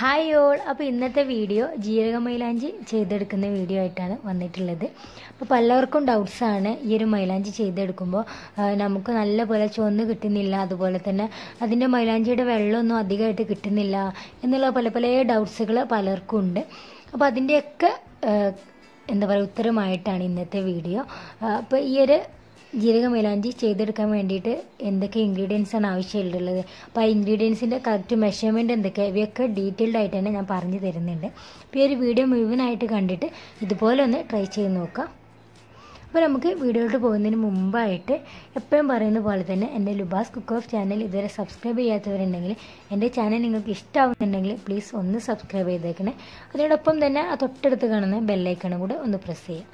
hi all അപ്പോൾ ഇന്നത്തെ video ജീരക മൈലാഞ്ചി ചെയ്തെടുക്കുന്ന വീഡിയോ ആയിട്ടാണ് വന്നിട്ടുള്ളത് അപ്പോൾ പലർക്കും ഡൗട്ട്സാണ് ഈ ഒരു മൈലാഞ്ചി ചെയ്തെടുക്കുമ്പോൾ ആ, നമുക്ക് നല്ലപോലെ ചുവന്ന് കിട്ടുന്നില്ല അതുപോലെ തന്നെ അതിൻ്റെ മൈലാഞ്ചിയുടെ വെള്ളമൊന്നും അധികമായിട്ട് കിട്ടുന്നില്ല എന്നുള്ള പല പല ഡൗട്ട്സുകൾ പലർക്കും ഉണ്ട് അപ്പോൾ അതിൻ്റെയൊക്കെ ആ, എന്താ പറയുക ഉത്തരമായിട്ടാണ് ഇന്നത്തെ വീഡിയോ അപ്പോൾ ഈ ഒരു ജീരക മൈലാഞ്ചി ചെയ്തെടുക്കാൻ വേണ്ടിയിട്ട് എന്തൊക്കെ ഇൻഗ്രീഡിയൻസ് ആണ് ആവശ്യമുള്ളത് അപ്പോൾ ആ ഇൻഗ്രീഡിയൻസിൻ്റെ കറക്റ്റ് മെഷർമെൻറ്റ് എന്തൊക്കെ ഇവയൊക്കെ ഡീറ്റെയിൽഡ് ആയിട്ട് തന്നെ ഞാൻ പറഞ്ഞു തരുന്നുണ്ട് അപ്പോൾ ഈ ഒരു വീഡിയോ മുഴുവനായിട്ട് കണ്ടിട്ട് ഇതുപോലെ ഒന്ന് ട്രൈ ചെയ്ത് നോക്കാം അപ്പോൾ നമുക്ക് വീഡിയോയിലോട്ട് പോകുന്നതിന് മുമ്പായിട്ട് എപ്പോഴും പറയുന്ന പോലെ തന്നെ എൻ്റെ ലുബാസ് കുക്ക് ഓഫ് ചാനൽ ഇതുവരെ സബ്സ്ക്രൈബ് ചെയ്യാത്തവരുണ്ടെങ്കിൽ എൻ്റെ ചാനൽ നിങ്ങൾക്ക് ഇഷ്ടമാവുന്നുണ്ടെങ്കിൽ പ്ലീസ് ഒന്ന് സബ്സ്ക്രൈബ് ചെയ്തേക്കണേ അതിനോടൊപ്പം തന്നെ ആ തൊട്ടടുത്ത് കാണുന്ന ബെല്ലൈക്കണും കൂടെ ഒന്ന് പ്രസ് ചെയ്യാം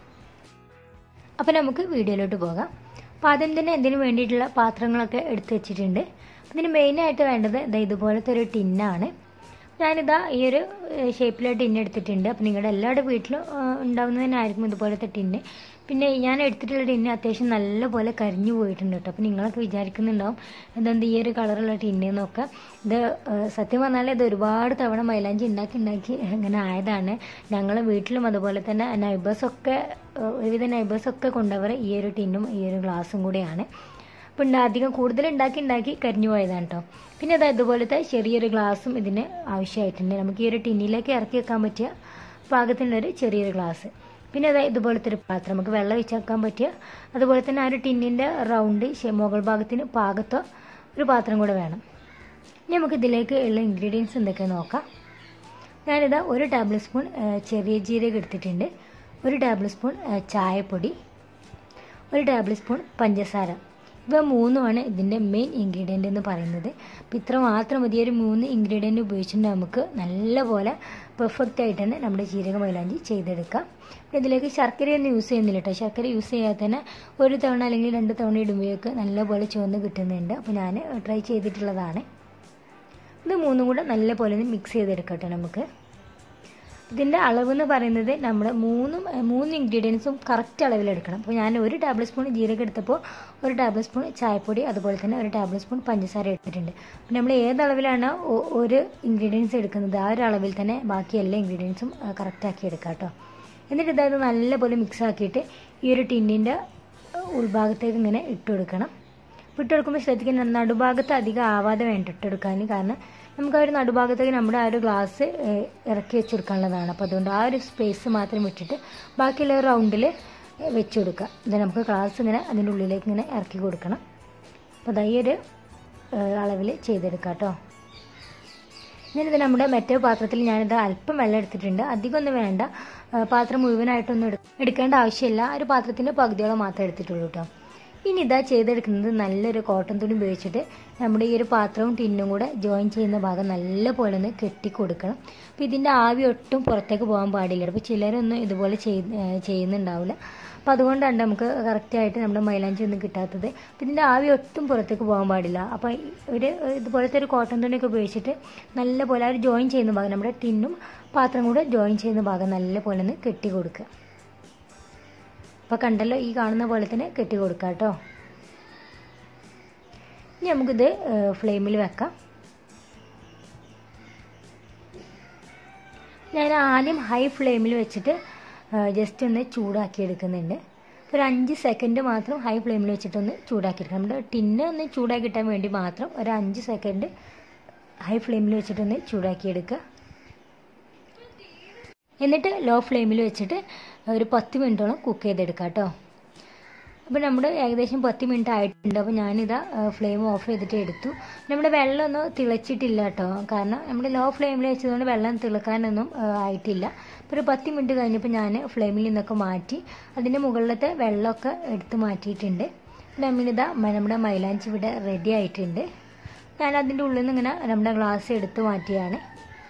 അപ്പോൾ നമുക്ക് വീഡിയോയിലോട്ട് പോകാം അപ്പോൾ ആദ്യം തന്നെ ഇതിന് വേണ്ടിയിട്ടുള്ള പാത്രങ്ങളൊക്കെ എടുത്ത് വെച്ചിട്ടുണ്ട് ഇതിന് മെയിനായിട്ട് വേണ്ടത് ദാ ഇതുപോലത്തെ ഒരു ടിന്നാണ് ഞാനിതാ ഈ ഒരു ഷേപ്പിലെ ടിന്ന് എടുത്തിട്ടുണ്ട് അപ്പോൾ നിങ്ങളുടെ എല്ലാവരുടെ വീട്ടിലും ആ, ഉണ്ടാവുന്നതിനായിരിക്കും ഇതുപോലത്തെ ടിന്ന് പിന്നെ ഞാൻ എടുത്തിട്ടുള്ള ടിന്ന് അത്യാവശ്യം നല്ലപോലെ കരിഞ്ഞു പോയിട്ടുണ്ട് കേട്ടോ അപ്പോൾ നിങ്ങളൊക്കെ വിചാരിക്കുന്നുണ്ടാവും എന്തെന്ത് ഈ ഒരു കളറുള്ള ടിന്ന് എന്നൊക്കെ ഇത് ആ, സത്യം പറഞ്ഞാൽ ഇത് ഒരുപാട് തവണ മൈലാഞ്ചി ഉണ്ടാക്കി ഉണ്ടാക്കി ഇങ്ങനെ ആയതാണ് ഞങ്ങൾ വീട്ടിലും അതുപോലെ തന്നെ നൈബേഴ്സൊക്കെ ഒരുവിധ നൈബേഴ്സൊക്കെ കൊണ്ടുവർ ഈ ഒരു ടിന്നും ഈ ഒരു ഗ്ലാസും കൂടെയാണ് അപ്പോൾ ഉണ്ട് അധികം കൂടുതൽ ഉണ്ടാക്കി ഉണ്ടാക്കി കരിഞ്ഞു പോയതാണ് കേട്ടോ പിന്നെ അതാ ഇതുപോലത്തെ ചെറിയൊരു ഗ്ലാസും ഇതിന് ആവശ്യമായിട്ടുണ്ട് നമുക്ക് ഈ ഒരു ടിന്നിലേക്ക് ഇറക്കി വെക്കാൻ പറ്റിയ പാകത്തിനുള്ളൊരു ചെറിയൊരു ഗ്ലാസ് പിന്നെ അതാ ഇതുപോലത്തെ ഒരു പാത്രം നമുക്ക് വെള്ളം ഒഴിച്ച് വെക്കാൻ പറ്റിയ അതുപോലെ തന്നെ ആ ഒരു ടിന്നിൻ്റെ റൗണ്ട് മുകൾ ഭാഗത്തിന് പാകത്തോ ഒരു പാത്രം കൂടെ വേണം ഇനി നമുക്ക് ഇതിലേക്ക് ഉള്ള ഇൻഗ്രീഡിയൻസ് എന്തൊക്കെയാണ് നോക്കാം ഞാനിതാ ഒരു ടേബിൾ സ്പൂൺ ഏഹ്, ചെറിയ ജീരകം എടുത്തിട്ടുണ്ട് ഒരു ടേബിൾ സ്പൂൺ ഏഹ്, ചായപ്പൊടി ഒരു ടേബിൾ സ്പൂൺ പഞ്ചസാര ഇവ മൂന്നുമാണ് ഇതിൻ്റെ മെയിൻ ഇൻഗ്രീഡിയൻ്റ് എന്ന് പറയുന്നത് അപ്പോൾ ഇത്ര മാത്രം മതി ഒരു മൂന്ന് ഇൻഗ്രീഡിയൻ്റ് ഉപയോഗിച്ചിട്ട് നമുക്ക് നല്ലപോലെ പെർഫെക്റ്റ് ആയിട്ട് തന്നെ നമ്മുടെ ജീരക മൈലാഞ്ചി ചെയ്തെടുക്കാം പിന്നെ ഇതിലേക്ക് ശർക്കരയൊന്നും യൂസ് ചെയ്യുന്നില്ല കേട്ടോ ശർക്കര യൂസ് ചെയ്യാതെ തന്നെ ഒരു തവണ അല്ലെങ്കിൽ രണ്ട് തവണ ഇടുമ്പോഴേക്ക് നല്ലപോലെ ചുവന്ന് കിട്ടുന്നുണ്ട് അപ്പോൾ ഞാൻ ട്രൈ ചെയ്തിട്ടുള്ളതാണ് ഇത് മൂന്നും കൂടെ നല്ലപോലെ ഒന്ന് മിക്സ് ചെയ്തെടുക്കട്ടെ നമുക്ക് ഇതിൻ്റെ അളവ് എന്ന് പറയുന്നത് നമ്മൾ മൂന്നും ഏ, മൂന്ന് ഇൻഗ്രീഡിയൻസും കറക്റ്റ് അളവിലെടുക്കണം അപ്പോൾ ഞാൻ ഒരു ടേബിൾ സ്പൂൺ ജീരകം എടുത്തപ്പോൾ ഒരു ടേബിൾ സ്പൂൺ ചായപ്പൊടി അതുപോലെ തന്നെ ഒരു ടേബിൾ സ്പൂൺ പഞ്ചസാര എടുത്തിട്ടുണ്ട് അപ്പോൾ നമ്മൾ ഏത് അളവിലാണ് ഒ- ഒരു ഇൻഗ്രീഡിയൻസ് എടുക്കുന്നത് ആ ഒരു അളവിൽ തന്നെ ബാക്കി എല്ലാ ഇൻഗ്രീഡിയൻസും കറക്റ്റ് ആക്കി എടുക്കാം കേട്ടോ എന്നിട്ട് ഇതായത് നല്ലപോലെ മിക്സ് ആക്കിയിട്ട് ഈ ഒരു ടിന്നിൻ്റെ ഉൾഭാഗത്തേക്ക് ഇങ്ങനെ ഇട്ട് കൊടുക്കണം ഇട്ട് കൊടുക്കുമ്പോൾ ശ്രദ്ധിക്കണം നടുഭാഗത്ത് അധികം ആവാതെ വേണ്ട ഇട്ടെടുക്കാൻ കാരണം നമുക്ക് ആ ഒരു നടുഭാഗത്തേക്ക് നമ്മുടെ ആ ഒരു ഗ്ലാസ് ഏഹ്, ഇറക്കി വെച്ചെടുക്കാനുള്ളതാണ് അപ്പോൾ അതുകൊണ്ട് ആ ഒരു സ്പേസ് മാത്രം വിട്ടിട്ട് ബാക്കിയുള്ള റൗണ്ടിൽ വെച്ച് കൊടുക്കുക ഇത് നമുക്ക് ഗ്ലാസ് ഇങ്ങനെ അതിൻ്റെ ഉള്ളിലേക്ക് ഇങ്ങനെ ഇറക്കി കൊടുക്കണം അപ്പോൾ അതാ ഈ ഒരു അളവിൽ ചെയ്തെടുക്കാം കേട്ടോ ഞാനിത് നമ്മുടെ മറ്റേ പാത്രത്തിൽ ഞാനിത് അല്പം വെള്ളം എടുത്തിട്ടുണ്ട് അധികമൊന്നും വേണ്ട ആ, പാത്രം മുഴുവനായിട്ടൊന്നും എടു എടുക്കേണ്ട ആവശ്യമില്ല ആ ഒരു പാത്രത്തിൻ്റെ പകുതിയോളം മാത്രമേ എടുത്തിട്ടുള്ളൂ കേട്ടോ ഇനി ഇതാ ചെയ്തെടുക്കുന്നത് നല്ലൊരു കോട്ടൺ തുണി ഉപയോഗിച്ചിട്ട് നമ്മുടെ ഈ ഒരു പാത്രവും ടിന്നും കൂടെ ജോയിൻ ചെയ്യുന്ന ഭാഗം നല്ലപോലെ ഒന്ന് കെട്ടി കൊടുക്കണം അപ്പോൾ ഇതിൻ്റെ ആവി ഒട്ടും പുറത്തേക്ക് പോകാൻ പാടില്ല അപ്പോൾ ചിലരൊന്നും ഇതുപോലെ ചെയ് ഏഹ് ചെയ്യുന്നുണ്ടാവില്ല അപ്പോൾ അതുകൊണ്ടാണ് നമുക്ക് കറക്റ്റായിട്ട് നമ്മുടെ മൈലാഞ്ചി ഒന്നും കിട്ടാത്തത് അപ്പോൾ ഇതിൻ്റെ ആവി ഒട്ടും പുറത്തേക്ക് പോകാൻ പാടില്ല അപ്പോൾ ഈ ഒരു ഇതുപോലത്തെ ഒരു കോട്ടൺ തുണിയൊക്കെ ഉപയോഗിച്ചിട്ട് നല്ലപോലെ ആ ഒരു ജോയിൻ ചെയ്യുന്ന ഭാഗം നമ്മുടെ ടിന്നും പാത്രം കൂടെ ജോയിൻ ചെയ്യുന്ന ഭാഗം നല്ലപോലെ ഒന്ന് കെട്ടി കൊടുക്കുക അപ്പോൾ കണ്ടല്ലോ ഈ കാണുന്ന പോലെ തന്നെ കെട്ടി കൊടുക്കുക കേട്ടോ ഇനി നമുക്കിത് ഫ്ലെയിമിൽ വെക്കാം ഞാൻ ആദ്യം ഹൈ ഫ്ലെയിമിൽ വെച്ചിട്ട് ജസ്റ്റ് ഒന്ന് ചൂടാക്കി എടുക്കുന്നുണ്ട് ഒരു അഞ്ച് സെക്കൻഡ് മാത്രം ഹൈ ഫ്ലെയിമിൽ വെച്ചിട്ടൊന്ന് ചൂടാക്കി എടുക്കണം നമ്മുടെ ടിന്ന് ഒന്ന് ചൂടാക്കി കിട്ടാൻ വേണ്ടി മാത്രം ഒരു അഞ്ച് സെക്കൻഡ് ഹൈ ഫ്ലെയിമിൽ വെച്ചിട്ടൊന്ന് ചൂടാക്കി എടുക്കുക എന്നിട്ട് ലോ ഫ്ലെയിമിൽ വെച്ചിട്ട് ഒരു പത്ത് മിനിറ്റോളം കുക്ക് ചെയ്തെടുക്കാം കേട്ടോ അപ്പോൾ നമ്മുടെ ഏകദേശം പത്ത് മിനിറ്റ് ആയിട്ടുണ്ട് അപ്പോൾ ഞാനിതാ ഫ്ലെയിം ഓഫ് ചെയ്തിട്ട് എടുത്തു നമ്മുടെ വെള്ളമൊന്നും തിളച്ചിട്ടില്ല കേട്ടോ കാരണം നമ്മൾ ലോ ഫ്ലെയിമിൽ വെച്ചതുകൊണ്ട് വെള്ളം തിളക്കാനൊന്നും ആ, ആയിട്ടില്ല അപ്പോൾ ഒരു പത്ത് മിനിറ്റ് കഴിഞ്ഞപ്പോൾ ഞാൻ ഫ്ലെയിമിൽ നിന്നൊക്കെ മാറ്റി അതിൻ്റെ മുകളിലത്തെ വെള്ളമൊക്കെ എടുത്ത് മാറ്റിയിട്ടുണ്ട് നമ്മളിതാ മ- നമ്മുടെ മൈലാഞ്ചി ഇവിടെ റെഡി ആയിട്ടുണ്ട് ഞാൻ അതിൻ്റെ ഉള്ളിൽ നിന്ന് ഇങ്ങനെ നമ്മുടെ ഗ്ലാസ് എടുത്ത് മാറ്റിയാണ്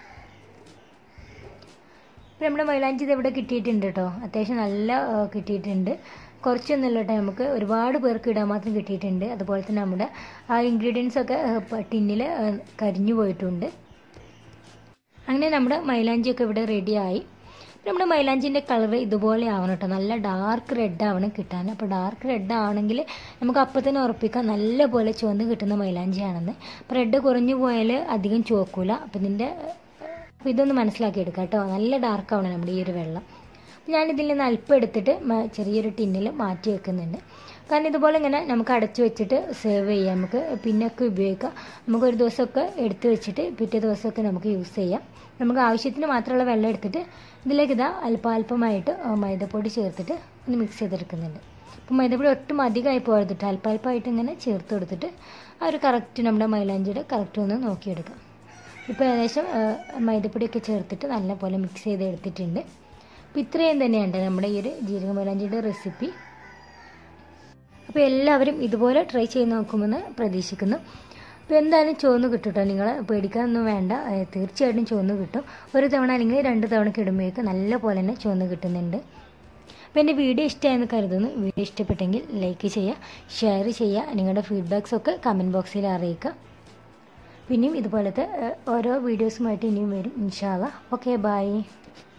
ഇപ്പം നമ്മുടെ മൈലാഞ്ചി ഇത് ഇവിടെ കിട്ടിയിട്ടുണ്ട് കേട്ടോ അത്യാവശ്യം നല്ല ആ, കിട്ടിയിട്ടുണ്ട് കുറച്ചൊന്നുമില്ല കേട്ടോ നമുക്ക് ഒരുപാട് പേർക്ക് ഇടാൻ മാത്രം കിട്ടിയിട്ടുണ്ട് അതുപോലെ തന്നെ നമ്മുടെ ആ ഇൻഗ്രീഡിയൻസ് ഒക്കെ ടിന്നിൽ കരിഞ്ഞു പോയിട്ടുണ്ട് അങ്ങനെ നമ്മുടെ മൈലാഞ്ചിയൊക്കെ ഇവിടെ റെഡിയായി നമ്മുടെ മൈലാഞ്ചിൻ്റെ കളർ ഇതുപോലെ ആവണം കേട്ടോ നല്ല ഡാർക്ക് റെഡ് ആവണം കിട്ടാൻ അപ്പോൾ ഡാർക്ക് റെഡ് ആവണമെങ്കിൽ നമുക്ക് അപ്പം തന്നെ ഉറപ്പിക്കാം നല്ല പോലെ ചുവന്ന് കിട്ടുന്ന മൈലാഞ്ചിയാണെന്ന് അപ്പോൾ റെഡ് കുറഞ്ഞു പോയാൽ അധികം ചുവക്കൂല അപ്പം ഇതിൻ്റെ അപ്പോൾ ഇതൊന്ന് മനസ്സിലാക്കി എടുക്കാം കേട്ടോ നല്ല ഡാർക്ക് ആവണം നമ്മുടെ ഈ ഒരു വെള്ളം അപ്പോൾ ഞാനിതിൽ നിന്ന് അല്പം എടുത്തിട്ട് മ- ചെറിയൊരു ടിന്നിൽ മാറ്റി വെക്കുന്നുണ്ട് കാരണം ഇതുപോലെ ഇങ്ങനെ നമുക്ക് അടച്ചു വെച്ചിട്ട് സേവ് ചെയ്യാം നമുക്ക് പിന്നൊക്കെ ഉപയോഗിക്കാം നമുക്ക് ഒരു ദിവസമൊക്കെ എടുത്ത് വെച്ചിട്ട് പിറ്റേ ദിവസമൊക്കെ നമുക്ക് യൂസ് ചെയ്യാം നമുക്ക് ആവശ്യത്തിന് മാത്രമുള്ള വെള്ളം എടുത്തിട്ട് ഇതിലേക്ക് ഇതാ അല്പാൽപമായിട്ട് ആ, മൈദപ്പൊടി ചേർത്തിട്ട് ഒന്ന് മിക്സ് ചെയ്തെടുക്കുന്നുണ്ട് അപ്പോൾ മൈദപ്പൊടി ഒട്ടും അധികമായി പോകരുതിട്ട് അല്പാൽപ്പമായിട്ട് ഇങ്ങനെ ചേർത്ത് കൊടുത്തിട്ട് ആ ഒരു കറക്റ്റ് നമ്മുടെ മൈലാഞ്ചിയുടെ കറക്റ്റ് ഒന്ന് നോക്കിയെടുക്കാം ഇപ്പോൾ ഏകദേശം ആ, മൈദപ്പൊടിയൊക്കെ ചേർത്തിട്ട് നല്ലപോലെ മിക്സ് ചെയ്ത് എടുത്തിട്ടുണ്ട് അപ്പോൾ ഇത്രയും തന്നെയുണ്ട് നമ്മുടെ ഈ ഒരു ജീരക മൈലാഞ്ചിയുടെ റെസിപ്പി അപ്പോൾ എല്ലാവരും ഇതുപോലെ ട്രൈ ചെയ്ത് നോക്കുമെന്ന് പ്രതീക്ഷിക്കുന്നു അപ്പോൾ എന്തായാലും ചുവന്ന് കിട്ടും കേട്ടോ നിങ്ങൾ പേടിക്കാനൊന്നും വേണ്ട ഏഹ് തീർച്ചയായിട്ടും ചുവന്ന് കിട്ടും ഒരു തവണ അല്ലെങ്കിൽ രണ്ട് തവണ ഇടുമ്പോഴേക്ക് നല്ല പോലെ തന്നെ ചുവന്ന് കിട്ടുന്നുണ്ട് അപ്പോൾ എൻ്റെ വീഡിയോ ഇഷ്ടമായെന്ന് കരുതുന്നു വീഡിയോ ഇഷ്ടപ്പെട്ടെങ്കിൽ ലൈക്ക് ചെയ്യുക ഷെയർ ചെയ്യുക നിങ്ങളുടെ ഫീഡ്ബാക്സ് ഒക്കെ കമൻറ്റ് ബോക്സിൽ അറിയിക്കുക പിന്നെയും ഇതുപോലത്തെ ഏഹ് ഓരോ വീഡിയോസുമായിട്ട് ഇനിയും വരും ഇൻഷാല്ല ഓക്കെ ബൈ